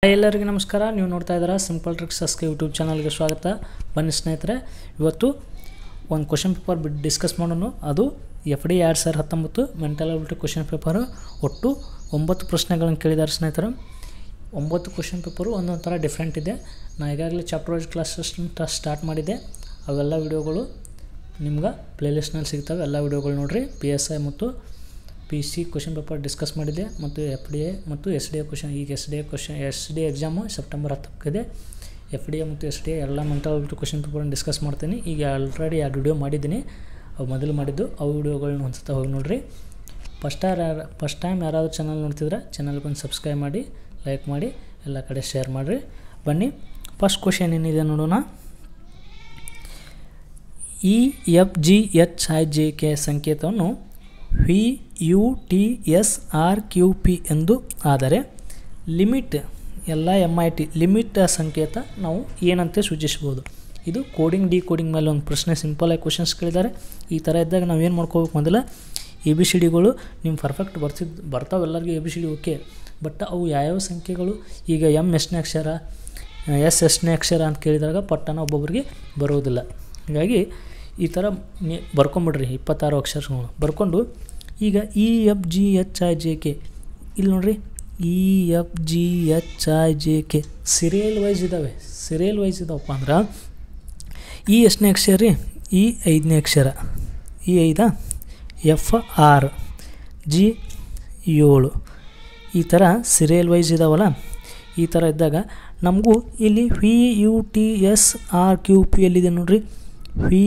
hi ಎಲ್ಲರಿಗೂ ನಮಸ್ಕಾರ ನೀವು ನೋಡ್ತಾ ಇದ್ದೀರಾ ಸಿಂಪಲ್ ಟ್ರಿಕ್ಸ್ ಅಸ್ಕೆ ಯೂಟ್ಯೂಬ್ ಚಾನಲ್ಗೆ ಸ್ವಾಗತ ಬನ್ನಿ ಸ್ನೇಹಿತರೆ ಇವತ್ತು ಒಂದು ಕ್ವಶನ್ ಪೇಪರ್ ಬಿಟ್ಟು ಡಿಸ್ಕಸ್ ಮಾಡೋಣ ಅದು ಎಫ್ ಡಿ ಎರಡು ಸಾವಿರದ ಹತ್ತೊಂಬತ್ತು ಮೆಂಟಲ್ ಅಬಿಲಿಟಿ ಕ್ವಶನ್ ಪೇಪರು ಒಟ್ಟು ಒಂಬತ್ತು ಪ್ರಶ್ನೆಗಳನ್ನು ಕೇಳಿದ್ದಾರೆ ಸ್ನೇಹಿತರೆ ಒಂಬತ್ತು ಕ್ವಶನ್ ಪೇಪರು ಒಂದೊಂದು ಥರ ಡಿಫ್ರೆಂಟ್ ಇದೆ ನಾ ಈಗಾಗಲೇ ಚಾಪ್ಟರ್ ವೈಸ್ ಕ್ಲಾಸಸ್ ಸ್ಟಾರ್ಟ್ ಮಾಡಿದ್ದೆ ಅವೆಲ್ಲ ವಿಡಿಯೋಗಳು ನಿಮ್ಗೆ ಪ್ಲೇಲಿಸ್ಟ್ನಲ್ಲಿ ಸಿಗ್ತವೆ ಎಲ್ಲ ವಿಡಿಯೋಗಳು ನೋಡಿರಿ ಪಿ ಎಸ್ ಐ ಮತ್ತು P C question paper discuss ಮಾಡಿದ್ದೆ ಮತ್ತು ಎಫ್ ಡಿ ಎ ಮತ್ತು ಎಸ್ ಡಿ ಎ ಕ್ವಶನ್ ಈಗ S D A question S D exam September ಹತ್ತಕ್ಕಿದೆ ಎಫ್ ಡಿ ಎ ಮತ್ತು ಎಸ್ ಡಿ ಎ ಎಲ್ಲ ಮೆಂಟಲ್ ಕ್ವಶನ್ ಪೇಪರನ್ನು discuss ಮಾಡ್ತೀನಿ ಈಗ ಆಲ್ರೆಡಿ ಎರಡು ವಿಡಿಯೋ ಮಾಡಿದ್ದೀನಿ ಅವು ಮೊದಲು ಮಾಡಿದ್ದು ಅವು ವಿಡಿಯೋಗಳನ್ನ ಒಂದು ಸತ ಹೋಗಿ ನೋಡಿರಿ ಫಸ್ಟ್ ಯಾರು ಫಸ್ಟ್ ಟೈಮ್ ಯಾರಾದರೂ ಚಾನಲ್ ನೋಡ್ತಿದ್ರೆ ಚಾನಲ್ಗೆ ಒಂದು ಸಬ್ಸ್ಕ್ರೈಬ್ ಮಾಡಿ ಲೈಕ್ ಮಾಡಿ ಎಲ್ಲ ಕಡೆ ಶೇರ್ ಮಾಡಿರಿ ಬನ್ನಿ ಫಸ್ಟ್ ಕ್ವಶನ್ ಏನಿದೆ ನೋಡೋಣ E F G H I J K ಸಂಕೇತವನ್ನು V U T S R Q P ಎಂದು ಆದರೆ ಲಿಮಿಟ್ ಎಲ್ಲ ಎಮ್ ಐ ಟಿ ಲಿಮಿಟ್ ಸಂಕೇತ ನಾವು ಏನಂತೆ ಸೂಚಿಸ್ಬೋದು ಇದು ಕೋಡಿಂಗ್ ಡಿ ಕೋಡಿಂಗ್ ಮೇಲೆ ಒಂದು ಪ್ರಶ್ನೆ ಸಿಂಪಲಾಗಿ ಕ್ವಶನ್ಸ್ ಕೇಳಿದ್ದಾರೆ ಈ ಥರ ಇದ್ದಾಗ ನಾವು ಏನು ಮಾಡ್ಕೋಬೇಕು ಮೊದಲ ಎ ಬಿ ಸಿ ಡಿಗಳು ನಿಮ್ಮ ಪರ್ಫೆಕ್ಟ್ ಬರ್ತಿದ್ದು ಬರ್ತಾವೆ ಎಲ್ಲರಿಗೂ A B C D okay but ಅವು ಯಾವ್ಯಾವ ಸಂಖ್ಯೆಗಳು ಈಗ ಎಮ್ ಎಷ್ಟನೇ ಅಕ್ಷರ ಎಸ್ ಎಷ್ಟನೇ ಅಕ್ಷರ ಅಂತ ಕೇಳಿದಾಗ ಪಟ್ಟಣ ಒಬ್ಬೊಬ್ಬರಿಗೆ ಬರೋದಿಲ್ಲ ಹೀಗಾಗಿ ಈ ಥರ ನೀ ಬರ್ಕೊಂಬಿಡ್ರಿ ಇಪ್ಪತ್ತಾರು ಅಕ್ಷರಗಳು ಬರ್ಕೊಂಡು ಈಗ E F G H I J K ಇಲ್ಲಿ ನೋಡ್ರಿ E F G H I J K serial wise ಇದ್ದಾವೆ ಸಿರಿಯಲ್ ವೈಸ್ ಇದಾವಪ್ಪ ಅಂದ್ರೆ ಈ ಎಷ್ಟನೇ ಅಕ್ಷರ ರೀ ಈ ಐದನೇ ಅಕ್ಷರ ಈ ಐದ ಎಫ್ ಆರ್ ಜಿ ಏಳು ಈ ಥರ ಸಿರಿಯಲ್ ವೈಸ್ ಇದಾವಲ್ಲ ಈ ಥರ ಇದ್ದಾಗ ನಮಗೂ ಇಲ್ಲಿ V U T S R Q P ಎಲ್ಲಿದೆ ನೋಡ್ರಿ V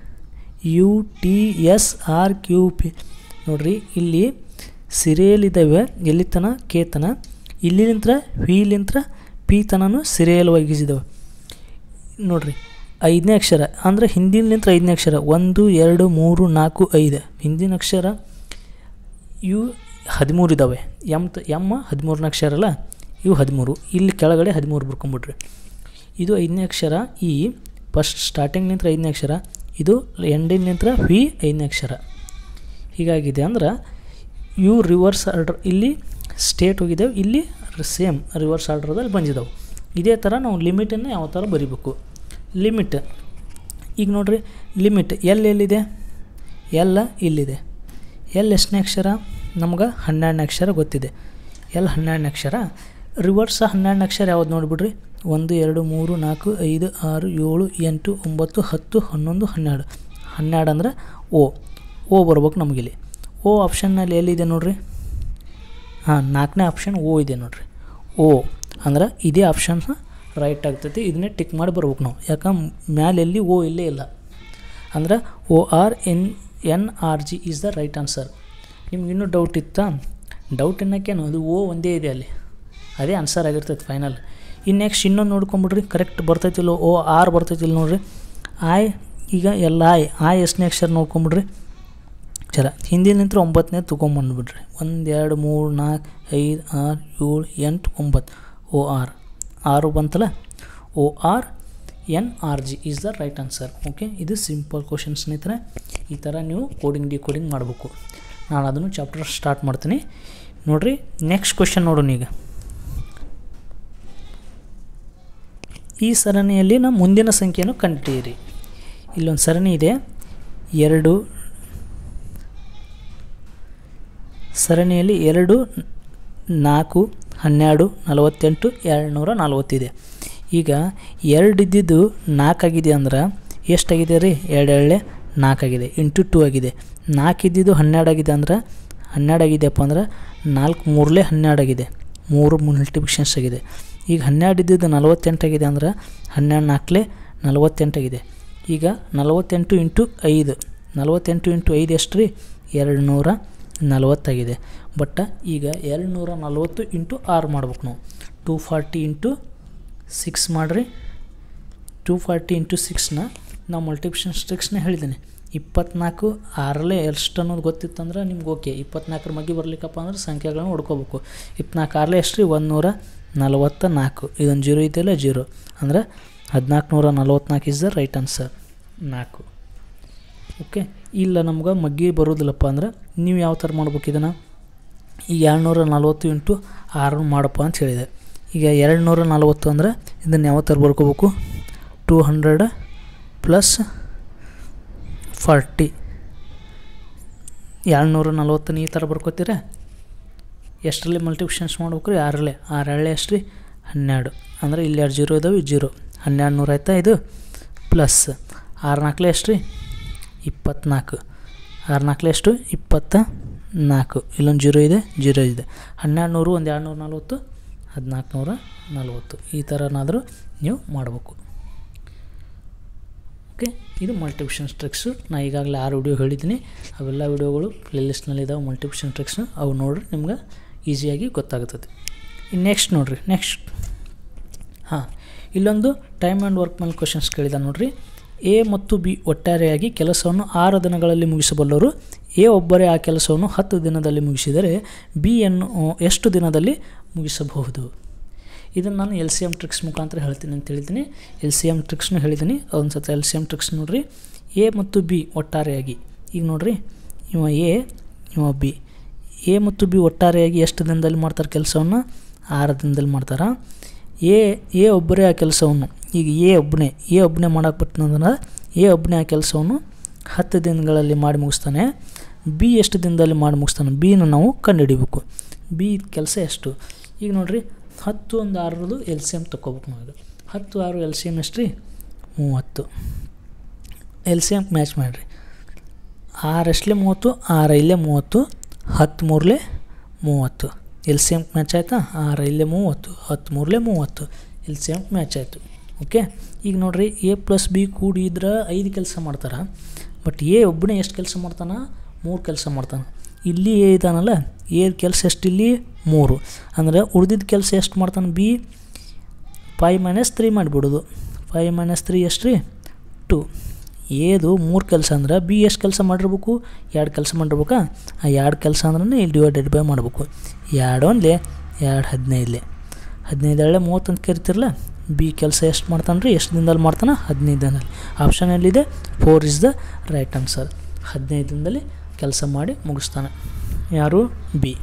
U T S R Q P ನೋಡ್ರಿ ಇಲ್ಲಿ ಸಿರಿಯಲ್ ಇದ್ದಾವೆ ಎಲ್ಲಿ ತನ ಕೆ ತನ ಇಲ್ಲಿಂತ್ರ ವಿಲಿಂತ್ರ ಪಿ ತನೂ ಸಿರಿಯಲ್ ಒಗಿಸಿದ್ದಾವೆ ನೋಡ್ರಿ ಐದನೇ ಅಕ್ಷರ ಅಂದರೆ ಹಿಂದಿನಲಿಂತ್ರ ಐದನೇ ಅಕ್ಷರ ಒಂದು ಎರಡು ಮೂರು ನಾಲ್ಕು ಐದು ಹಿಂದಿನ ಅಕ್ಷರ ಇವು ಹದಿಮೂರು ಇದ್ದಾವೆ ಎಮ್ ತ ಎಮ್ಮ ಹದಿಮೂರನೇ ಅಕ್ಷರ ಅಲ್ಲ ಇವು ಹದಿಮೂರು ಇಲ್ಲಿ ಕೆಳಗಡೆ ಹದಿಮೂರು ಬರ್ಕೊಂಬಿಡ್ರಿ ಇದು ಐದನೇ ಅಕ್ಷರ ಈ ಫಸ್ಟ್ ಸ್ಟಾರ್ಟಿಂಗ್ನಿಂತ್ರ ಐದನೇ ಅಕ್ಷರ ಇದು ಎಂಡಿನಿಂತ್ರ ವಿ ಐದನೇ ಅಕ್ಷರ ಹೀಗಾಗಿದೆ ಅಂದ್ರೆ ಇವು ರಿವರ್ಸ್ ಆರ್ಡ್ರ್ ಇಲ್ಲಿ ಸ್ಟೇಟ್ ಹೋಗಿದ್ದಾವೆ ಇಲ್ಲಿ ಸೇಮ್ ರಿವರ್ಸ್ ಆರ್ಡ್ರದಲ್ಲಿ ಬಂದಿದ್ದಾವೆ ಇದೇ ಥರ ನಾವು ಲಿಮಿಟನ್ನು ಯಾವ ಥರ ಬರಿಬೇಕು ಲಿಮಿಟ್ ಈಗ ನೋಡ್ರಿ ಲಿಮಿಟ್ ಎಲ್ ಎಲ್ಲಿದೆ ಎಲ್ಲ ಇಲ್ಲಿದೆ ಎಲ್ ಎಷ್ಟನೇ ಅಕ್ಷರ ನಮ್ಗೆ ಹನ್ನೆರಡನೇ ಅಕ್ಷರ ಗೊತ್ತಿದೆ ಎಲ್ ಹನ್ನೆರಡನೇ ಅಕ್ಷರ ರಿವರ್ಸ್ ಹನ್ನೆರಡನೇ ಅಕ್ಷರ ಯಾವ್ದು ನೋಡಿಬಿಡ್ರಿ ಒಂದು ಎರಡು ಮೂರು ನಾಲ್ಕು ಐದು ಆರು ಏಳು ಎಂಟು ಒಂಬತ್ತು ಹತ್ತು ಹನ್ನೊಂದು ಹನ್ನೆರಡು ಹನ್ನೆರಡು ಅಂದ್ರೆ ಓ ಓ ಬರ್ಬೇಕು ನಮಗಿಲ್ಲಿ ಓ ಆಪ್ಷನ್ನಲ್ಲಿ ಎಲ್ಲಿದೆ ನೋಡ್ರಿ ಹಾಂ ನಾಲ್ಕನೇ ಆಪ್ಷನ್ ಓ ಇದೆ ನೋಡ್ರಿ ಓ ಅಂದ್ರೆ ಇದೇ ಆಪ್ಷನ್ ರೈಟ್ ಆಗ್ತೈತಿ ಇದನ್ನೇ ಟಿಕ್ ಮಾಡಿ ಬರ್ಬೇಕು ನಾವು ಯಾಕಂದ್ರೆ ಮ್ಯಾಲೆಲ್ಲಿ ಓ ಇಲ್ಲೇ ಇಲ್ಲ ಅಂದ್ರೆ O R N N R G is the right answer ನಿಮ್ಗೆ ಇನ್ನೂ ಡೌಟ್ ಇತ್ತಾ ಡೌಟ್ ಅನ್ನೋಕ್ಕೇನು ಅದು ಓ ಒಂದೇ ಇದೆ ಅಲ್ಲಿ ಅದೇ ಆನ್ಸರ್ ಆಗಿರ್ತೈತೆ ಫೈನಲ್ ಇನ್ನು ನೆಕ್ಸ್ಟ್ ಇನ್ನೊಂದು ನೋಡ್ಕೊಂಬಿಡ್ರಿ ಕರೆಕ್ಟ್ ಬರ್ತೈತಿಲ್ಲ ಓ ಆರ್ ಬರ್ತೈತಿಲ್ಲ ನೋಡ್ರಿ ಆಯ್ ಈಗ ಎಲ್ಲ ಆಯ್ ಆಯ್ ಎಷ್ಟನೇ ಅಕ್ಷರ ನೋಡ್ಕೊಂಬಿಡ್ರಿ ಅಕ್ಷರ ಹಿಂದಿನಿಂತ್ರ ಒಂಬತ್ತನೇ ತೊಗೊಂಬಂದ್ಬಿಡ್ರಿ ಒಂದು ಎರಡು ಮೂರು ನಾಲ್ಕು ಐದು ಆರು ಏಳು ಎಂಟು ಒಂಬತ್ತು ಓ ಆರ್ ಆರು ಬಂತಲ್ಲ O R N R G is the right answer okay ಇದು ಸಿಂಪಲ್ ಕ್ವಶನ್ ಸ್ನೇಹಿತರೆ ಈ ಥರ ನೀವು ಕೋಡಿಂಗ್ ಡಿ ಕೋಡಿಂಗ್ ಮಾಡಬೇಕು ನಾನು ಅದನ್ನು ಚಾಪ್ಟರ್ ಸ್ಟಾರ್ಟ್ ಮಾಡ್ತೀನಿ ನೋಡಿರಿ ನೆಕ್ಸ್ಟ್ ಕ್ವಶನ್ ನೋಡೋಣ ಈಗ ಈ ಸರಣಿಯಲ್ಲಿ ನಮ್ಮ ಮುಂದಿನ ಸಂಖ್ಯೆಯನ್ನು ಕಂಡುಹಿಡಿಯಿರಿ ಇಲ್ಲೊಂದು ಸರಣಿ ಇದೆ ಎರಡು ಸರಣಿಯಲ್ಲಿ ಎರಡು ನಾಲ್ಕು ಹನ್ನೆರಡು ನಲವತ್ತೆಂಟು ಎರಡು ನೂರ ನಲ್ವತ್ತಿದೆ ಈಗ ಎರಡು ಇದ್ದಿದ್ದು ನಾಲ್ಕಾಗಿದೆ ಅಂದ್ರೆ ಎಷ್ಟಾಗಿದೆ ರೀ ಎರಡು ಎರಡೇ ನಾಲ್ಕಾಗಿದೆ ಇಂಟು ಟು ಆಗಿದೆ ನಾಲ್ಕು ಇದ್ದಿದ್ದು ಹನ್ನೆರಡು ಆಗಿದೆ ಅಂದ್ರೆ ಹನ್ನೆರಡು ಆಗಿದೆಯಪ್ಪ ಅಂದ್ರೆ ನಾಲ್ಕು ಮೂರಲೇ ಹನ್ನೆರಡು ಆಗಿದೆ ಮೂರು ಮಲ್ಟಿಪ್ಲಿಕೇಶನ್ಸ್ ಆಗಿದೆ ಈಗ ಹನ್ನೆರಡು ಇದ್ದಿದ್ದು ನಲವತ್ತೆಂಟಾಗಿದೆ ಅಂದ್ರೆ ಹನ್ನೆರಡು ನಾಲ್ಕಲೇ ನಲವತ್ತೆಂಟಾಗಿದೆ ಈಗ ನಲವತ್ತೆಂಟು ಇಂಟು ಐದು ನಲವತ್ತೆಂಟು ಇಂಟು ಐದು ಎಷ್ಟು ರೀ ಎರಡು ನೂರ ನಲವತ್ತಾಗಿದೆ ಬಟ್ ಈಗ ಎರಡು ನೂರ ನಲ್ವತ್ತು ಇಂಟು ಆರು ಮಾಡ್ಬೇಕು ನಾವು ಟೂ ಫಾರ್ಟಿ ಇಂಟು ಸಿಕ್ಸ್ ಮಾಡಿರಿ ಟೂ ಫಾರ್ಟಿ ಇಂಟು ಸಿಕ್ಸ್ನ ನಾವು ಮಲ್ಟಿಪ್ಲಿಕೇಶನ್ ಸ್ಟ್ರಿಕ್ಸ್ನ ಹೇಳಿದ್ದೀನಿ ಇಪ್ಪತ್ನಾಲ್ಕು ಆರಲ್ಲೇ ಎಷ್ಟು ಅನ್ನೋದು ಗೊತ್ತಿತ್ತಂದ್ರೆ ನಿಮ್ಗೆ ಓಕೆ ಇಪ್ಪತ್ನಾಲ್ಕರ ಮಗ್ಗಿ ಬರ್ಲಿಕ್ಕಪ್ಪ ಅಂದ್ರೆ ಸಂಖ್ಯೆಗಳನ್ನ ಹುಡ್ಕೋಬೇಕು ಇಪ್ಪತ್ನಾಲ್ಕು ಆರಲ್ಲೇ ಎಷ್ಟು ರೀ ಒಂದು ನೂರ ನಲವತ್ತ ನಾಲ್ಕು ಇದೊಂದು ಜೀರೋ ಇದೆಯಲ್ಲ ಜೀರೋ ಅಂದ್ರೆ ಹದಿನಾಲ್ಕು ನೂರ ನಲ್ವತ್ನಾಲ್ಕು ಇಸ್ ದ ರೈಟ್ ಆನ್ಸರ್ ನಾಲ್ಕು ಓಕೆ ಇಲ್ಲ ನಮ್ಗೆ ಮಗ್ಗಿ ಬರೋದಿಲ್ಲಪ್ಪ ಅಂದ್ರೆ ನೀವು ಯಾವ ಥರ ಮಾಡ್ಬೇಕು ಇದನ್ನು ಈ ಎರಡುನೂರ ನಲ್ವತ್ತು ಇಂಟು ಆರು ಮಾಡಪ್ಪ ಅಂತ ಹೇಳಿದೆ ಈಗ ಎರಡು ನೂರ ನಲ್ವತ್ತು ಅಂದರೆ ಇದನ್ನು ಯಾವ ಥರ ಬರ್ಕೋಬೇಕು ಟೂ ಹಂಡ್ರೆಡ್ ಪ್ಲಸ್ ಫಾರ್ಟಿ ಎರಡು ನೂರ ನಲ್ವತ್ತನ್ನು ಈ ಥರ ಬರ್ಕೋತೀರ ಎಷ್ಟರಲ್ಲಿ ಮಲ್ಟಿಪ್ಲಿಕೇಶನ್ಸ್ ಮಾಡ್ಬೇಕು ರೀ ಆರಲ್ಲೇ ಆರಳ್ಳೆ ಎಷ್ಟು ರೀ ಹನ್ನೆರಡು ಅಂದರೆ ಇಲ್ಲಿ ಎರಡು ಜೀರೋ ಇದಾವೆ ಜೀರೋ ಹನ್ನೆರಡು ನೂರು ಆಯ್ತಾ ಇದು ಪ್ಲಸ್ ಆರು ನಾಲ್ಕಲೆ ಎಷ್ಟು ರೀ ಇಪ್ಪತ್ತ್ನಾಲ್ಕು ಆರು ನಾಲ್ಕಲೆ ಎಷ್ಟು ಇಪ್ಪತ್ತ ನಾಲ್ಕು ಇಲ್ಲೊಂದು ಜೀರೋ ಇದೆ ಜೀರೋ ಇದೆ ಹನ್ನೆರಡು ನೂರು ಒಂದು ಎರಡು ನೂರ ನಲ್ವತ್ತು ಹದಿನಾಲ್ಕು ನೂರ ನಲ್ವತ್ತು ಈ ಥರನಾದರೂ ನೀವು ಮಾಡಬೇಕು ಓಕೆ ಇದು ಮಲ್ಟಿಪ್ಲಿಕೇಶನ್ ಟ್ರಿಕ್ಸು ನಾ ಈಗಾಗಲೇ ಆರು ವಿಡಿಯೋ ಹೇಳಿದ್ದೀನಿ ಅವೆಲ್ಲ ವಿಡಿಯೋಗಳು ಪ್ಲೇಲಿಸ್ಟ್ನಲ್ಲಿದ್ದಾವೆ ಮಲ್ಟಿಪ್ಲಿಕೇಶನ್ ಟ್ರಿಕ್ಸ್ನು ಅವು ನೋಡ್ರಿ ನಿಮ್ಗೆ ಈಸಿಯಾಗಿ ಗೊತ್ತಾಗುತ್ತದೆ ಇನ್ನು ನೆಕ್ಸ್ಟ್ ನೋಡಿರಿ ನೆಕ್ಸ್ಟ್ ಹಾಂ ಇಲ್ಲೊಂದು ಟೈಮ್ ಆ್ಯಂಡ್ ವರ್ಕ್ ಮೇಲೆ ಕ್ವಶನ್ಸ್ ಕೇಳಿದ ನೋಡ್ರಿ ಎ ಮತ್ತು ಬಿ ಒಟ್ಟಾರೆಯಾಗಿ ಕೆಲಸವನ್ನು ಆರು ದಿನಗಳಲ್ಲಿ ಮುಗಿಸಬಲ್ಲವರು ಎ ಒಬ್ಬರೇ ಆ ಕೆಲಸವನ್ನು ಹತ್ತು ದಿನದಲ್ಲಿ ಮುಗಿಸಿದರೆ ಬಿ ಅನ್ನು ಎಷ್ಟು ದಿನದಲ್ಲಿ ಮುಗಿಸಬಹುದು ಇದನ್ನು ನಾನು ಎಲ್ ಸಿ ಎಮ್ ಟ್ರಿಕ್ಸ್ ಮುಖಾಂತರ ಹೇಳ್ತೀನಿ ಅಂತ ಹೇಳಿದ್ದೀನಿ ಎಲ್ ಸಿ ಎಮ್ ಟ್ರಿಕ್ಸ್ನು ಹೇಳಿದ್ದೀನಿ ಒಂದು ಸತ ಎಲ್ ಸಿ ಎಮ್ ಟ್ರಿಕ್ಸ್ ನೋಡಿರಿ ಎ ಮತ್ತು ಬಿ ಒಟ್ಟಾರೆಯಾಗಿ ಈಗ ನೋಡಿರಿ ಇವ ಎ ಇವ ಬಿ ಎ ಮತ್ತು ಬಿ ಒಟ್ಟಾರೆಯಾಗಿ ಎಷ್ಟು ದಿನದಲ್ಲಿ ಮಾಡ್ತಾರೆ ಕೆಲಸವನ್ನು ಆರು ದಿನದಲ್ಲಿ ಮಾಡ್ತಾರೆ ಎ ಎ ಒಬ್ಬರೇ ಆ ಕೆಲಸವನ್ನು ಈಗ ಎ ಒಬ್ಬನೇ ಎ ಒಬ್ಬನೇ ಮಾಡಕ್ಕೆ ಬಿಟ್ಟನಂದ್ರೆ ಎ ಒಬ್ಬನೇ ಆ ಕೆಲಸವನ್ನು ಹತ್ತು ದಿನಗಳಲ್ಲಿ ಮಾಡಿ ಮುಗಿಸ್ತಾನೆ ಬಿ ಎಷ್ಟು ದಿನದಲ್ಲಿ ಮಾಡಿ ಮುಗಿಸ್ತಾನೆ ಬಿನ ನಾವು ಕಂಡುಹಿಡಿಬೇಕು ಬಿ ಕೆಲಸ ಎಷ್ಟು ಈಗ ನೋಡಿರಿ ಹತ್ತು ಒಂದು ಆರರದು ಎಲ್ ಸಿ ಎಮ್ ತೊಗೋಬೇಕು ನಾವು ಹತ್ತು ಆರು ಎಲ್ ಸಿ ಎಮ್ ಎಷ್ಟು ರೀ ಮೂವತ್ತು ಎಲ್ ಸಿ ಎಮ್ ಮ್ಯಾಚ್ ಮಾಡಿರಿ ಆರು ಎಷ್ಟಲೇ ಮೂವತ್ತು ಆರು ಇಲ್ಲೇ ಮೂವತ್ತು ಹತ್ತು ಮೂರಲೇ ಮೂವತ್ತು ಎಲ್ ಸಿ ಎಮ್ ಮ್ಯಾಚ್ ಆಯಿತಾ ಆರು ಇಲ್ಲೇ ಮೂವತ್ತು ಹತ್ತು ಮೂರಲೇ ಮೂವತ್ತು ಎಲ್ ಸಿ ಎಮ್ ಮ್ಯಾಚ್ ಆಯಿತು ಓಕೆ ಈಗ ನೋಡಿರಿ ಎ ಪ್ಲಸ್ ಬಿ ಕೂಡಿದ್ರೆ ಐದು ಕೆಲಸ ಮಾಡ್ತಾರೆ ಬಟ್ ಎ ಒಬ್ಬನೇ ಎಷ್ಟು ಕೆಲಸ ಮಾಡ್ತಾನೆ ಮೂರು ಕೆಲಸ ಮಾಡ್ತಾನೆ ಇಲ್ಲಿ ಎ ಇದಾನಲ್ಲ ಎ ಕೆಲಸ ಎಷ್ಟು ಇಲ್ಲಿ ಮೂರು ಅಂದರೆ ಉಳಿದಿದ್ದ ಕೆಲಸ ಎಷ್ಟು ಮಾಡ್ತಾನೆ ಬಿ ಫೈ ಮೈನಸ್ ತ್ರೀ ಮಾಡಿಬಿಡೋದು ಫೈ ಮೈನಸ್ ತ್ರೀ ಎಷ್ಟು ರೀ ಟು ಏದು ಮೂರು ಕೆಲಸ ಅಂದ್ರೆ ಬಿ ಎಷ್ಟು ಕೆಲಸ ಮಾಡಿರ್ಬೇಕು ಎರಡು ಕೆಲಸ ಮಾಡಿರ್ಬೇಕಾ ಆ ಎರಡು ಕೆಲಸ ಅಂದ್ರೆ ಇಲ್ಲಿ ಡಿವೈಡೆಡ್ ಬೈ ಮಾಡಬೇಕು ಎರಡು ಒಂದ್ಲೆ ಎರಡು ಹದಿನೈದಲೆ ಹದಿನೈದರಳೆ ಮೂವತ್ತು ಅಂತ ಕರಿತಿರಲ್ಲ ಬಿ ಕೆಲಸ ಎಷ್ಟು ಮಾಡ್ತಾನೆ ರೀ ಎಷ್ಟು ದಿನದಲ್ಲಿ ಮಾಡ್ತಾನೆ ಹದಿನೈದು ದಿನದಲ್ಲಿ ಆಪ್ಷನ್ ಎಲ್ಲಿದೆ four is the right answer ಹದಿನೈದು ದಿನದಲ್ಲಿ ಕೆಲಸ ಮಾಡಿ ಮುಗಿಸ್ತಾನೆ ಯಾರು ಬಿ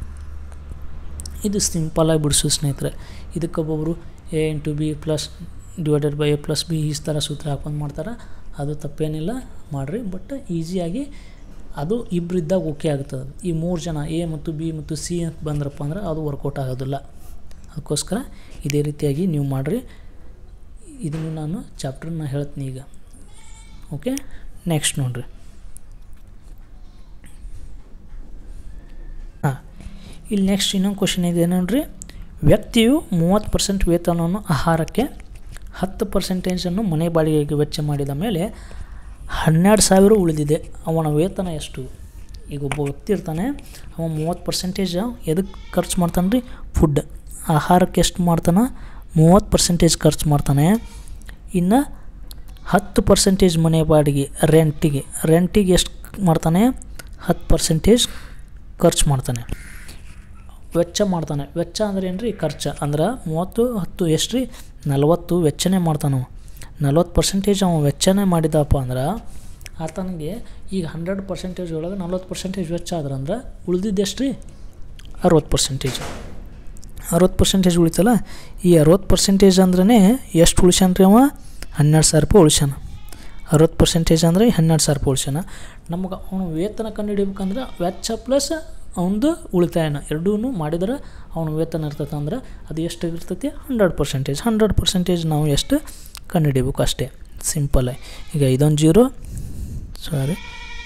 ಇದು ಸಿಂಪಲಾಗಿ ಬಿಡಿಸು ಸ್ನೇಹಿತರೆ ಇದಕ್ಕೊಬ್ಬೊಬ್ಬರು A into B plus divided by A plus B ಈ ಥರ ಸೂತ್ರ ಹಾಕೊಂಡು ಮಾಡ್ತಾರೆ ಅದು ತಪ್ಪೇನಿಲ್ಲ ಮಾಡಿರಿ ಬಟ್ ಈಸಿಯಾಗಿ ಅದು ಇಬ್ಬರಿದ್ದಾಗ ಓಕೆ ಆಗ್ತದೆ ಈ ಮೂರು ಜನ ಎ ಮತ್ತು ಬಿ ಮತ್ತು ಸಿ ಅಂತ ಬಂದ್ರಪ್ಪ ಅಂದ್ರೆ ಅದು ವರ್ಕೌಟ್ ಆಗೋದಿಲ್ಲ ಅದಕ್ಕೋಸ್ಕರ ಇದೇ ರೀತಿಯಾಗಿ ನೀವು ಮಾಡಿರಿ ಇದನ್ನು ನಾನು ಚಾಪ್ಟರ್ನ ಹೇಳ್ತೀನಿ ಈಗ ಓಕೆ ನೆಕ್ಸ್ಟ್ ನೋಡಿರಿ ಹಾಂ ಇಲ್ಲಿ ನೆಕ್ಸ್ಟ್ ಇನ್ನೊಂದು ಕ್ವಶನ್ ಇದೆ ನೋಡ್ರಿ ವ್ಯಕ್ತಿಯು ಮೂವತ್ತು ಪರ್ಸೆಂಟ್ ವೇತನವನ್ನು ಆಹಾರಕ್ಕೆ ಹತ್ತು ಪರ್ಸೆಂಟೇಜನ್ನು ಮನೆ ಬಾಡಿಗೆಗೆ ವೆಚ್ಚ ಮಾಡಿದ ಮೇಲೆ ಹನ್ನೆರಡು ಸಾವಿರ ಉಳಿದಿದೆ ಅವನ ವೇತನ ಎಷ್ಟು ಈಗ ಒಬ್ಬ ವ್ಯಕ್ತಿ ಇರ್ತಾನೆ ಅವ ಮೂವತ್ತು ಪರ್ಸೆಂಟೇಜ್ ಎದಕ್ಕೆ ಖರ್ಚು ಮಾಡ್ತಾನೆ ರೀ ಫುಡ್ ಆಹಾರಕ್ಕೆ ಎಷ್ಟು ಮಾಡ್ತಾನೆ ಮೂವತ್ತು ಪರ್ಸೆಂಟೇಜ್ ಖರ್ಚು ಮಾಡ್ತಾನೆ ಇನ್ನು ಹತ್ತು ಪರ್ಸೆಂಟೇಜ್ ಮನೆ ಬಾಡಿಗೆ ರೆಂಟಿಗೆ ರೆಂಟಿಗೆ ಎಷ್ಟು ಮಾಡ್ತಾನೆ ಹತ್ತು ಪರ್ಸೆಂಟೇಜ್ ಖರ್ಚು ಮಾಡ್ತಾನೆ ವೆಚ್ಚ ಮಾಡ್ತಾನೆ ವೆಚ್ಚ ಅಂದ್ರೆ ಏನು ರೀ ಖರ್ಚು ಅಂದ್ರೆ ಮೂವತ್ತು ಹತ್ತು ಎಷ್ಟು ರೀ ನಲ್ವತ್ತು ವೆಚ್ಚನೇ ಮಾಡ್ತಾನೆ ಅವ ನಲ್ವತ್ತು ಪರ್ಸೆಂಟೇಜ್ ಅವ ವೆಚ್ಚನೇ ಮಾಡಿದಪ್ಪ ಅಂದ್ರೆ ಆತನಿಗೆ ಈಗ ಹಂಡ್ರೆಡ್ ಪರ್ಸೆಂಟೇಜ್ ಒಳಗೆ ನಲ್ವತ್ತು ಪರ್ಸೆಂಟೇಜ್ ವೆಚ್ಚ ಆದ್ರೆ ಅಂದ್ರೆ ಉಳಿದಿದ್ದು ಎಷ್ಟು ರೀ ಅರವತ್ತು ಪರ್ಸೆಂಟೇಜ್ ಅರವತ್ತು ಪರ್ಸೆಂಟೇಜ್ ಉಳಿತಲ್ಲ ಈ ಅರವತ್ತು ಪರ್ಸೆಂಟೇಜ್ ಅಂದ್ರೆ ಎಷ್ಟು ಉಳಿಸ್ಯಾನ ರೀ ಅವ ಹನ್ನೆರಡು ಸಾವಿರ ರೂಪಾಯಿ ಉಳಿಸ್ಯಾನ ಅರವತ್ತು ಪರ್ಸೆಂಟೇಜ್ ಅಂದರೆ ಹನ್ನೆರಡು ಸಾವಿರ ರೂಪಾಯಿ ಉಳಿಸ್ಯಾನ ನಮಗೆ ಅವನು ವೇತನ ಕಂಡುಹಿಡಿಬೇಕಂದ್ರೆ ವೆಚ್ಚ ಪ್ಲಸ್ ಅವನದು ಉಳಿತಾಯನ ಎರಡೂ ಮಾಡಿದ್ರೆ ಅವನ ವೇತನ ಇರ್ತೈತೆ ಅಂದ್ರೆ ಅದು ಎಷ್ಟು ಇರ್ತೈತಿ ಹಂಡ್ರೆಡ್ ಪರ್ಸೆಂಟೇಜ್ ಹಂಡ್ರೆಡ್ ಪರ್ಸೆಂಟೇಜ್ ನಾವು ಎಷ್ಟು ಕಂಡುಹಿಡಿಬೇಕು ಅಷ್ಟೇ ಸಿಂಪಲ್ಲಾಗಿ ಈಗ ಇದೊಂದು ಜೀರೋ ಸಾರಿ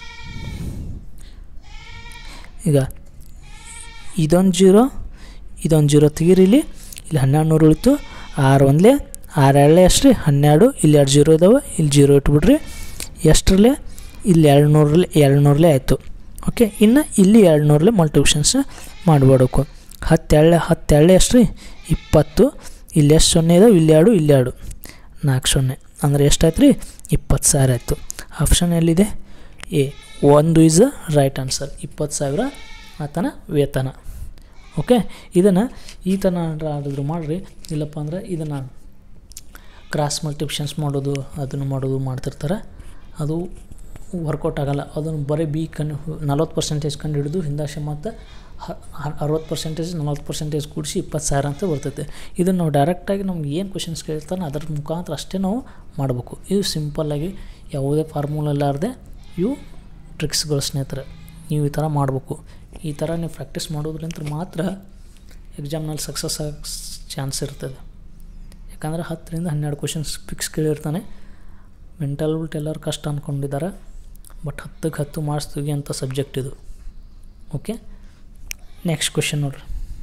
ಈಗ ಇದೊಂದು ಜೀರೋ ಇದೊಂದು ಜೀರೋ ತೆಗೀರಿಲಿ ಇಲ್ಲಿ ಹನ್ನೆರಡು ನೂರು ಉಳಿತು ಆರು ಒಂದಲೇ ಆರು ಎರಡಲೇ ಎಷ್ಟು ರೀ ಹನ್ನೆರಡು ಇಲ್ಲಿ ಎರಡು ಜೀರೋ ಇದ್ದಾವೆ ಇಲ್ಲಿ ಜೀರೋ ಇಟ್ಬಿಡ್ರಿ ಎಷ್ಟರಲ್ಲೇ ಇಲ್ಲಿ ಎರಡು ನೂರಲ್ಲಿ ಎರಡು ನೂರಲ್ಲೇ ಆಯಿತು ಓಕೆ ಇನ್ನು ಇಲ್ಲಿ ಎರಡು ನೂರಲ್ಲೇ ಮಲ್ಟಿಪ್ಲಿಕೇಶನ್ಸ್ ಮಾಡಿಬಿಡಬೇಕು ಹತ್ತೆರಳೆ ಹತ್ತೆರಳೆ ಎಷ್ಟು ರೀ ಇಪ್ಪತ್ತು ಇಲ್ಲಿ ಎಷ್ಟು ಸೊನ್ನೆ ಇದಾವೆ ಇಲ್ಲಿ ಎರಡು ಇಲ್ಲಿ ಎರಡು ನಾಲ್ಕು ಸೊನ್ನೆ ಅಂದರೆ ಎಷ್ಟಾಯ್ತು ರೀ ಇಪ್ಪತ್ತು ಸಾವಿರ ಆಯಿತು ಆಪ್ಷನ್ ಎಲ್ಲಿದೆ ಎ ಒಂದು ಈಸ್ ರೈಟ್ ಆನ್ಸರ್ ಇಪ್ಪತ್ತು ಸಾವಿರ ಆತನ ವೇತನ ಓಕೆ ಇದನ್ನು ಈ ಥರ ಆಡಿದ್ರು ಮಾಡಿರಿ ಇಲ್ಲಪ್ಪ ಅಂದ್ರೆ ಇದನ್ನು ಕ್ರಾಸ್ ಮಲ್ಟಿಪ್ಷನ್ಸ್ ಮಾಡೋದು ಅದನ್ನು ಮಾಡೋದು ಮಾಡ್ತಿರ್ತಾರೆ ಅದು ವರ್ಕೌಟ್ ಆಗಲ್ಲ ಅದನ್ನು ಬರೀ ಬಿ ಕಂಡು ನಲ್ವತ್ತು ಪರ್ಸೆಂಟೇಜ್ ಕಂಡು ಹಿಡಿದು ಹಿಂದಾಶೆ ಮತ್ತು ಅರವತ್ತು ಪರ್ಸೆಂಟೇಜ್ ನಲ್ವತ್ತು ಪರ್ಸೆಂಟೇಜ್ ಕೂಡಿಸಿ ಇಪ್ಪತ್ತು ಸಾವಿರ ಅಂತ ಬರ್ತೈತೆ ಇದನ್ನು ನಾವು ಡೈರೆಕ್ಟಾಗಿ ನಮ್ಗೆ ಏನು ಕ್ವಶನ್ಸ್ ಕೇಳ್ತಾನೆ ಅದ್ರ ಮುಖಾಂತರ ಅಷ್ಟೇ ನಾವು ಮಾಡಬೇಕು ಇದು ಸಿಂಪಲ್ಲಾಗಿ ಯಾವುದೇ ಫಾರ್ಮುಲಾ ಇಲ್ಲಾರ್ದೆ ಇವು ಟ್ರಿಕ್ಸ್ಗಳು ಸ್ನೇಹಿತರೆ ನೀವು ಈ ಥರ ಮಾಡಬೇಕು ಈ ಥರ ನೀವು ಪ್ರಾಕ್ಟೀಸ್ ಮಾಡೋದ್ರಿಂದ ಮಾತ್ರ ಎಕ್ಸಾಮ್ನಲ್ಲಿ ಸಕ್ಸಸ್ ಆಗೋ ಚಾನ್ಸ್ ಇರ್ತದೆ ಯಾಕಂದರೆ ಹತ್ತರಿಂದ ಹನ್ನೆರಡು ಕ್ವಶನ್ಸ್ ಫಿಕ್ಸ್ ಕೇಳಿರ್ತಾನೆ ಮೆಂಟಲ್ ಬಿಲ್ಟ್ ಎಲ್ಲರೂ ಕಷ್ಟ ಅಂದ್ಕೊಂಡಿದ್ದಾರೆ ಬಟ್ ಹತ್ತಕ್ಕೆ ಹತ್ತು ಮಾರ್ಕ್ಸ್ ತೆಗಿಯೋಂಥ ಸಬ್ಜೆಕ್ಟ್ ಇದು ಓಕೆ ನೆಕ್ಸ್ಟ್ ಕ್ವಶನ್ ನೋಡ್ರಿ